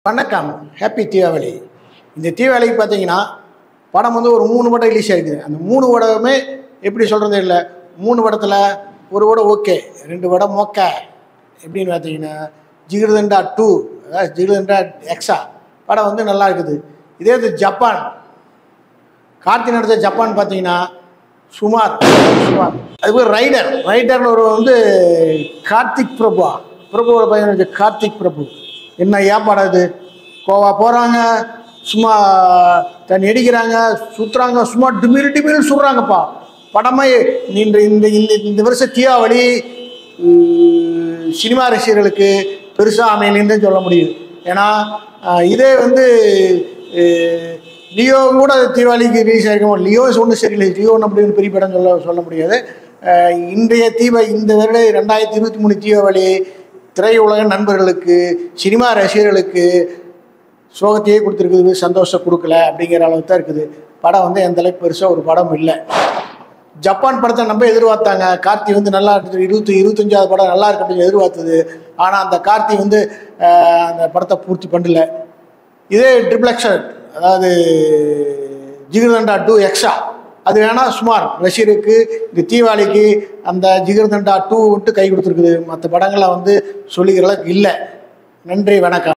வணக்கம் ஹாப்பி தீபாவளி இந்த தீபாவளிக்கு பார்த்தீங்கன்னா படம் வந்து ஒரு மூணு படம் ரிலீஸ் ஆயிருக்குது அந்த மூணு படமே எப்படி சொல்கிறது இல்லை மூணு படத்தில் ஒரு படம் ஓகே ரெண்டு படம் மொக்க எப்படின்னு பார்த்தீங்கன்னா ஜிகிருதண்டா டூ அதாவது ஜிகிருதண்டா எக்ஸா படம் வந்து நல்லா இருக்குது இதே இது ஜப்பான் கார்த்தி நடித்த ஜப்பான் பார்த்தீங்கன்னா சுமார் சுமார் அதுக்கு ரைடர் ரைடர்னு ஒரு வந்து கார்த்திக் பிரபுவா பிரபுவோட பையன் வந்து கார்த்திக் பிரபு என்ன ஏன் படம் இது கோவா போகிறாங்க சும்மா தண்ணி அடிக்கிறாங்க சுற்றுறாங்க சும்மா டிமில் டிமில் சுடுறாங்கப்பா படமே இந்த இந்த இந்த இந்த வருஷம் தீபாவளி உம், சினிமா ரசிகர்களுக்கு பெருசாக அமையலன்னு சொல்ல முடியுது ஏன்னா அஹ், இதே வந்து அஹ், லியோ கூட தீபாவளிக்கு ரிலீஸ் ஆகிருக்கும் லியோ ஒன்றும் சரியில்லை லியோ அப்படின்னு பெரிய படம் சொல்ல சொல்ல முடியாது அஹ் இன்றைய தீப இந்த வருட ரெண்டாயிரத்தி இருபத்தி மூணு தீபாவளி திரையுலக நண்பர்களுக்கு சினிமா ரசிகர்களுக்கு சோகத்தையே கொடுத்துருக்குது சந்தோஷம் கொடுக்கல அப்படிங்கிற அளவுக்கு தான் இருக்குது படம் வந்து எந்த அளவுக்கு பெருசாக ஒரு படம் இல்லை ஜப்பான் படத்தை நம்ம எதிர்பார்த்தாங்க கார்த்தி வந்து நல்லா இருக்குது இருபத்தி இருபத்தஞ்சாவது படம் நல்லா இருக்கு அப்படின்னு எதிர்பார்த்தது ஆனால் அந்த கார்த்தி வந்து அஹ், அந்த படத்தை பூர்த்தி பண்ணல இதே ட்ரிபிள் எக்ஸல் அதாவது ஜிகிர்தண்டா டூ எக்ஸா அது வேணால் சுமார் ரஷ்யருக்கு இந்த தீபாவளிக்கு அந்த ஜிகிர்தண்டா டூ விட்டு கை கொடுத்துருக்குது மற்ற படங்களை வந்து சொல்லிக்கிற அளவுக்கு இல்லை நன்றி வணக்கம்